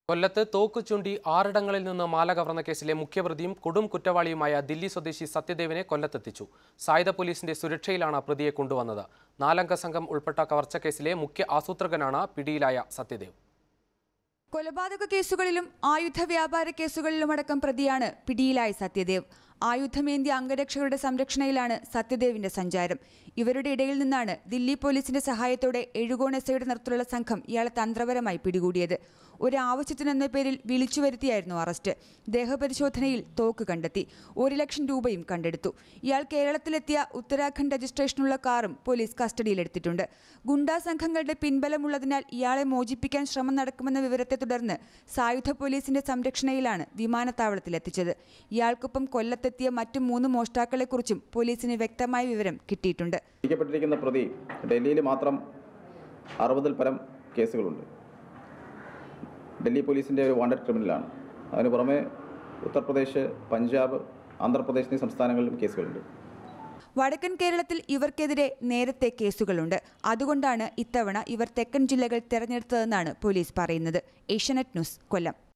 കൊല്ലത്ത് തോക്ക് ചൂണ്ടി ആറിടങ്ങളിൽ നിന്ന് മാല കവർന്ന കേസിലെ മുഖ്യപ്രതിയും കൊടും കുറ്റവാളിയുമായ ദില്ലി സ്വദേശി സത്യദേവിനെ കൊല്ലത്തെത്തിച്ചു സായുധ പോലീസിന്റെ സുരക്ഷയിലാണ് പ്രതിയെ കൊണ്ടുവന്നത് നാലംഗ സംഘം ഉൾപ്പെട്ട കവർച്ചക്കേസിലെ മുഖ്യ ആസൂത്രകനാണ് പിടിയിലായ സത്യദേവ് കൊലപാതക കേസുകളിലും ആയുധ വ്യാപാര കേസുകളിലുമടക്കം പ്രതിയാണ് പിടിയിലായ സത്യദേവ് ആയുധമേന്തിയ അംഗരക്ഷകരുടെ സംരക്ഷണയിലാണ് സത്യദേവിന്റെ സഞ്ചാരം ഇവരുടെ ഇടയിൽ നിന്നാണ് ദില്ലി പോലീസിന്റെ സഹായത്തോടെ എഴുകോൺ എസ്ഐയുടെ നേതൃത്വത്തിലുള്ള സംഘം ഇയാളെ തന്ത്രപരമായി പിടികൂടിയത് ഒരു ആവശ്യത്തിനെന്ന പേരിൽ വിളിച്ചു വരുത്തിയായിരുന്നു അറസ്റ്റ് ദേഹപരിശോധനയിൽ തോക്ക് കണ്ടെത്തി ഒരു ലക്ഷം രൂപയും കണ്ടെടുത്തു ഇയാൾ കേരളത്തിലെത്തിയ ഉത്തരാഖണ്ഡ് രജിസ്ട്രേഷനുള്ള കാറും പോലീസ് കസ്റ്റഡിയിലെടുത്തിട്ടുണ്ട് ഗുണ്ടാ സംഘങ്ങളുടെ പിൻബലമുള്ളതിനാൽ ഇയാളെ മോചിപ്പിക്കാൻ ശ്രമം നടക്കുമെന്ന വിവരത്തെ തുടർന്ന് സായുധ പോലീസിന്റെ സംരക്ഷണയിലാണ് വിമാനത്താവളത്തിലെത്തിച്ചത് ഇയാൾക്കൊപ്പം കൊല്ലത്തെത്തിയ മറ്റു മൂന്ന് മോഷ്ടാക്കളെക്കുറിച്ചും പോലീസിന് വ്യക്തമായ വിവരം കിട്ടിയിട്ടുണ്ട് പിടിക്കപ്പെട്ടിരിക്കുന്ന പ്രതി ഡൽഹിയിൽ മാത്രം അറുപതിൽ പരം കേസുകളുണ്ട് ഡൽഹി പോലീസിൻ്റെ ഒരു വാണ്ടഡ് ക്രിമിനലാണ് അതിന് പുറമെ ഉത്തർപ്രദേശ് പഞ്ചാബ് ആന്ധ്രാപ്രദേശ് എന്നീ സംസ്ഥാനങ്ങളിലും കേസുകളുണ്ട് വടക്കൻ കേരളത്തിൽ ഇവർക്കെതിരെ നേരത്തെ കേസുകളുണ്ട് അതുകൊണ്ടാണ് ഇത്തവണ ഇവർ തെക്കൻ ജില്ലകൾ തെരഞ്ഞെടുത്തതെന്നാണ് പോലീസ് പറയുന്നത് ഏഷ്യാനെറ്റ് ന്യൂസ് കൊല്ലം